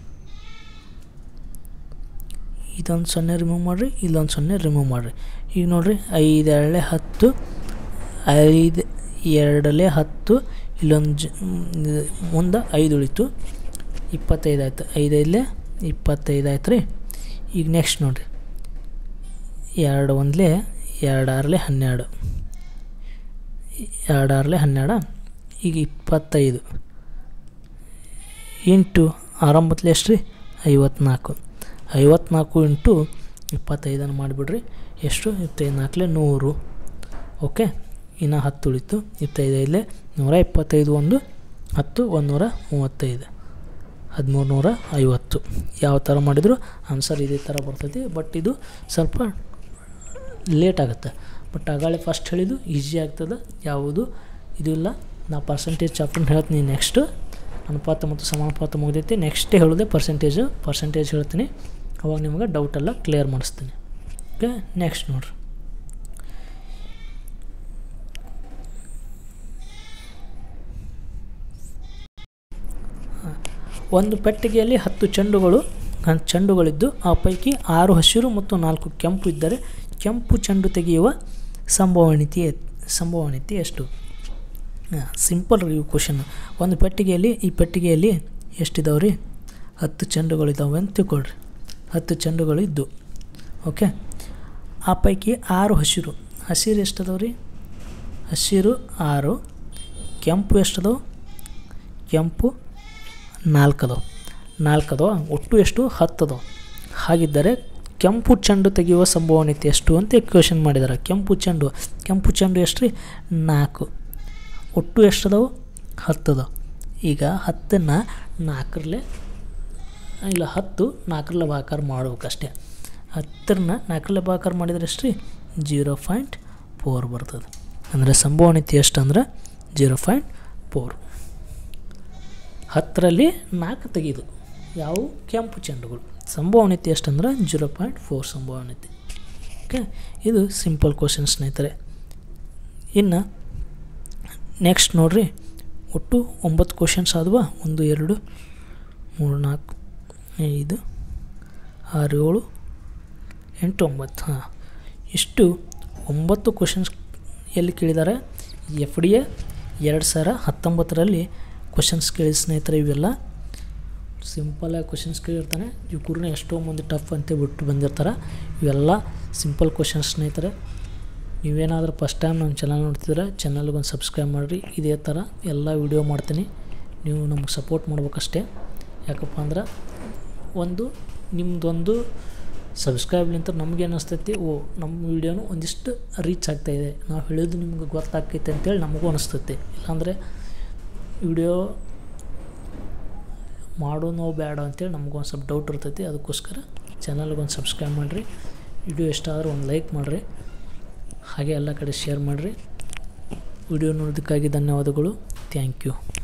ಇದೊಂದು ಸೊನ್ನೆ ರಿಮೂವ್ ಮಾಡಿರಿ ಇಲ್ಲೊಂದು ಸೊನ್ನೆ ರಿಮೂವ್ ಮಾಡಿರಿ ಈಗ ನೋಡಿರಿ ಐದು ಎರಡಲೆ ಹತ್ತು ಐದು ಎರಡಲೆ ಹತ್ತು ಇಲ್ಲೊಂದು ಜ ಮುಂದೆ ಐದು ಉಳಿತು ಇಪ್ಪತ್ತೈದು ಆಯ್ತು ಐದೈದಲೆ ಇಪ್ಪತ್ತೈದು ಆಯ್ತು ರೀ ಈಗ ನೆಕ್ಸ್ಟ್ ನೋಡಿರಿ ಎರಡು ಒಂದಲೇ ಎರಡು ಆರಲೆ ಹನ್ನೆರಡು ಎರಡು ಆರಲೆ ಹನ್ನೆರಡು ಈಗ ಇಪ್ಪತ್ತೈದು ಇಂಟು ಆರಂಭತ್ಲೆ ಎಷ್ಟು ರೀ ಐವತ್ನಾಲ್ಕು ಐವತ್ನಾಲ್ಕು ಇಂಟು ಇಪ್ಪತ್ತೈದನ್ನು ಮಾಡಿಬಿಡ್ರಿ ಎಷ್ಟು ಇಪ್ಪತ್ತೈದು ನಾಲ್ಕಲೆ ನೂರು ಓಕೆ ಇನ್ನು ಹತ್ತು ಉಳಿತು ಇಪ್ಪತ್ತೈದೈದಲೆ ನೂರ ಇಪ್ಪತ್ತೈದು ಒಂದು ಹತ್ತು ಒಂದು ನೂರ ಮೂವತ್ತೈದು ಹದಿಮೂರು ನೂರ ಐವತ್ತು ಯಾವ ಥರ ಮಾಡಿದರೂ ಆನ್ಸರ್ ಇದೇ ಥರ ಬರ್ತೈತಿ ಬಟ್ ಇದು ಸ್ವಲ್ಪ ಲೇಟ್ ಆಗುತ್ತೆ ಬಟ್ ಆಗಾಳೆ ಫಸ್ಟ್ ಹೇಳಿದ್ದು ಈಸಿ ಆಗ್ತದೆ ಯಾವುದು ಇದು ಇಲ್ಲ ನಾ ಪರ್ಸೆಂಟೇಜ್ ಚಾಪ್ಟರ್ನ ಹೇಳ್ತೀನಿ ನೆಕ್ಸ್ಟ್ ಅನುಪಾತ ಮತ್ತು ಸಮಾನುಪಾತ ಮುಗಿದೈತಿ ನೆಕ್ಸ್ಟೇ ಹೇಳೋದೆ ಪರ್ಸೆಂಟೇಜು ಪರ್ಸೆಂಟೇಜ್ ಹೇಳ್ತೀನಿ ಅವಾಗ ನಿಮಗೆ ಡೌಟೆಲ್ಲ ಕ್ಲಿಯರ್ ಮಾಡಿಸ್ತೀನಿ ಓಕೆ ನೆಕ್ಸ್ಟ್ ನೋಡ್ರಿ ಒಂದು ಪೆಟ್ಟಿಗೆಯಲ್ಲಿ ಹತ್ತು ಚೆಂಡುಗಳು ಚೆಂಡುಗಳಿದ್ದು ಆ ಪೈಕಿ ಆರು ಹಸಿರು ಮತ್ತು ನಾಲ್ಕು ಕೆಂಪು ಇದ್ದರೆ ಕೆಂಪು ಚೆಂಡು ತೆಗೆಯುವ ಸಂಭವನೀಯತೆ ಸಂಭವನೀಯತೆ ಎಷ್ಟು ಸಿಂಪಲ್ ರಿವ್ಯೂ ಕ್ವಶನ್ ಒಂದು ಪೆಟ್ಟಿಗೆಯಲ್ಲಿ ಈ ಪೆಟ್ಟಿಗೆಯಲ್ಲಿ ಎಷ್ಟಿದಾವೆ ರೀ ಹತ್ತು ಚೆಂಡುಗಳಿದ್ದಾವೆ ಅಂತ ತಿಳ್ಕೊಳ್ರಿ ಹತ್ತು ಚೆಂಡುಗಳು ಇದ್ದು ಓಕೆ ಆ ಪೈಕಿ ಆರು ಹಸಿರು ಹಸಿರು ಎಷ್ಟದಾವೆ ರೀ ಹಸಿರು ಆರು ಕೆಂಪು ಎಷ್ಟದಾವೆ ಕೆಂಪು ನಾಲ್ಕು ಅದಾವೆ ನಾಲ್ಕು ಅದಾವೆ ಒಟ್ಟು ಎಷ್ಟು ಹತ್ತು ಅದಾವೆ ಹಾಗಿದ್ದರೆ ಕೆಂಪು ಚೆಂಡು ತೆಗೆಯುವ ಸಂಭವನೀಯತೆ ಎಷ್ಟು ಅಂತ ಕ್ವೆಶನ್ ಮಾಡಿದ್ದಾರೆ ಕೆಂಪು ಚೆಂಡು ಕೆಂಪು ಚೆಂಡು ಎಷ್ಟು ರೀ ನಾಲ್ಕು ಒಟ್ಟು ಎಷ್ಟು ಅದಾವೆ ಹತ್ತು ಅದಾವೆ ಈಗ ಹತ್ತನ್ನು ನಾಲ್ಕರಲ್ಲೇ ಇಲ್ಲ ಹತ್ತು ನಾಲ್ಕರಲ್ಲೇ ಭಾಕಾರ ಮಾಡ್ಬೇಕಷ್ಟೇ ಹತ್ತರನ್ನ ನಾಲ್ಕರಲ್ಲೇ ಭಾಕಾರ ಮಾಡಿದರೆ ಎಷ್ಟು ರೀ ಜೀರೋ ಪಾಯಿಂಟ್ ಫೋರ್ ಬರ್ತದೆ ಅಂದರೆ ಸಂಭವನೀಯತೆ ಎಷ್ಟು ಅಂದ್ರೆ ಜೀರೋ ಪಾಯಿಂಟ್ ಫೋರ್ ಹತ್ತರಲ್ಲಿ ನಾಲ್ಕು ತೆಗೆದು ಯಾವ ಕೆಂಪು ಚೆಂಡುಗಳು ಸಂಭವನೀಯತೆ ಎಷ್ಟಂದ್ರೆ ಜೀರೋ ಪಾಯಿಂಟ್ ಫೋರ್ ಸಂಭವನೀಯತೆ ಓಕೆ ಇದು ಸಿಂಪಲ್ ಕ್ವಶನ್ ಸ್ನೇಹಿತರೆ ಇನ್ನು ನೆಕ್ಸ್ಟ್ ನೋಡಿರಿ ಒಟ್ಟು ಒಂಬತ್ತು ಕ್ವಶನ್ಸ್ ಆದವಾ ಒಂದು ಎರಡು ಮೂರು ನಾಲ್ಕು ಐದು ಆರು ಏಳು ಎಂಟು ಒಂಬತ್ತು ಹಾಂ ಇಷ್ಟು ಒಂಬತ್ತು ಕ್ವಶನ್ಸ್ ಎಲ್ಲಿ ಕೇಳಿದ್ದಾರೆ ಎಫ್ ಡಿ ಎ ಎರಡು ಸಾವಿರ ಹತ್ತೊಂಬತ್ತರಲ್ಲಿ ಕ್ವಶನ್ಸ್ ಕೇಳಿ ಸ್ನೇಹಿತರೆ ಇವೆಲ್ಲ ಸಿಂಪಲಾಗಿ ಕ್ವಶನ್ಸ್ ಕೇಳಿರ್ತಾನೆ ಇವು ಕೂಡ ಎಷ್ಟೋ ಮಂದಿ ಟಫ್ ಅಂತ ಬಿಟ್ಟು ಬಂದಿರ್ತಾರೆ ಇವೆಲ್ಲ ಸಿಂಪಲ್ ಕ್ವಶನ್ಸ್ ಸ್ನೇಹಿತರೆ ನೀವೇನಾದರೂ ಫಸ್ಟ್ ಟೈಮ್ ನಮ್ಮ ಚಾನಲ್ ನೋಡ್ತಿದ್ರೆ ಚಾನಲ್ಗೆ ಒಂದು ಸಬ್ಸ್ಕ್ರೈಬ್ ಮಾಡಿರಿ ಇದೇ ಥರ ಎಲ್ಲ ವೀಡಿಯೋ ಮಾಡ್ತೀನಿ ನೀವು ನಮಗೆ ಸಪೋರ್ಟ್ ಮಾಡ್ಬೇಕಷ್ಟೇ ಯಾಕಪ್ಪ ಅಂದ್ರೆ ಒಂದು ನಿಮ್ಮದೊಂದು ಸಬ್ಸ್ಕ್ರೈಬ್ಲಿಂತ ನಮ್ಗೆ ಅನಿಸ್ತೈತಿ ಓ ನಮ್ಮ ವೀಡಿಯೋನು ಒಂದಿಷ್ಟು ರೀಚ್ ಆಗ್ತಾಯಿದೆ ನಾವು ಹೇಳಿದ್ದು ನಿಮ್ಗೆ ಗೊತ್ತಾಗ್ತೈತೆ ಅಂತೇಳಿ ನಮಗೂ ಅನಿಸ್ತೈತಿ ಇಲ್ಲಾಂದರೆ ವಿಡಿಯೋ ಮಾಡೋ ನಾವು ಬೇಡ ಅಂತೇಳಿ ನಮಗೂ ಒಂದು ಸ್ವಲ್ಪ ಡೌಟ್ ಇರ್ತೈತಿ ಅದಕ್ಕೋಸ್ಕರ ಚಾನಲ್ಗೆ ಒಂದು ಸಬ್ಸ್ಕ್ರೈಬ್ ಮಾಡಿರಿ ವಿಡಿಯೋ ಇಷ್ಟ ಆದ್ರೆ ಒಂದು ಲೈಕ್ ಮಾಡಿರಿ ಹಾಗೆ ಎಲ್ಲ ಕಡೆ ಶೇರ್ ಮಾಡಿರಿ ವಿಡಿಯೋ ನೋಡೋದಕ್ಕಾಗಿ ಧನ್ಯವಾದಗಳು ಥ್ಯಾಂಕ್ ಯು